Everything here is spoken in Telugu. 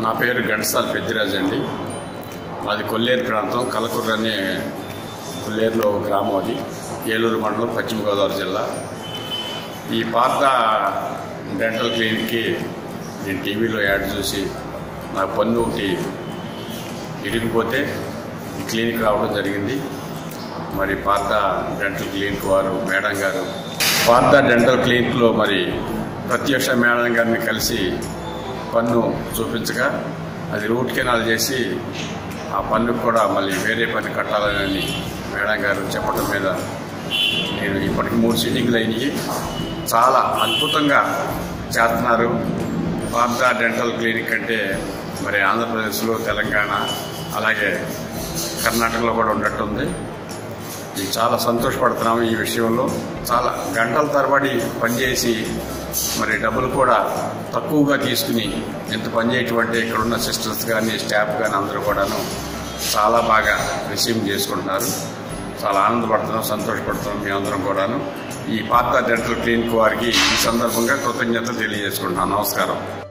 నా పేరు ఘంటసాల పెద్దిరాజు అండి మాది కొల్లేరు ప్రాంతం కలకూరు అనే కొల్లేరులో ఒక గ్రామం అది ఏలూరు మండలం పశ్చిమ గోదావరి జిల్లా ఈ పాత డెంటల్ క్లినిక్కి నేను టీవీలో యాడ్ చూసి నా పన్ను ఒకటి ఇరిగిపోతే ఈ క్లినిక్ రావడం జరిగింది మరి పాత డెంటల్ క్లినిక్ వారు మేడం గారు పాత డెంటల్ క్లినిక్లో మరి ప్రత్యక్ష మేడం గారిని కలిసి పన్ను చూపించగా అది రూట్ కెనాల్ చేసి ఆ పన్నుకు కూడా మళ్ళీ వేరే పన్ను కట్టాలని మేడం గారు చెప్పడం మీద నేను ఇప్పటికి మూడు సిట్టింగ్లు అయినాయి చాలా అద్భుతంగా చేస్తున్నారు పాత డెంటల్ క్లినిక్ అంటే మరి ఆంధ్రప్రదేశ్లో తెలంగాణ అలాగే కర్ణాటకలో కూడా ఉన్నట్టుంది ఇది చాలా సంతోషపడుతున్నాము ఈ విషయంలో చాలా గంటల తరబడి పనిచేసి మరి డబ్బులు కూడా తక్కువగా తీసుకుని ఎంత పని చేయటువంటి ఇక్కడ ఉన్న సిస్టర్స్ కానీ స్టాఫ్ కానీ అందరూ కూడాను చాలా బాగా రిసీవ్ చేసుకుంటున్నారు చాలా ఆనందపడుతున్నాం సంతోషపడుతున్నాం మీ అందరం కూడాను ఈ పాత డెంటల్ క్లినిక్ వారికి ఈ సందర్భంగా కృతజ్ఞత తెలియజేసుకుంటున్నాను నమస్కారం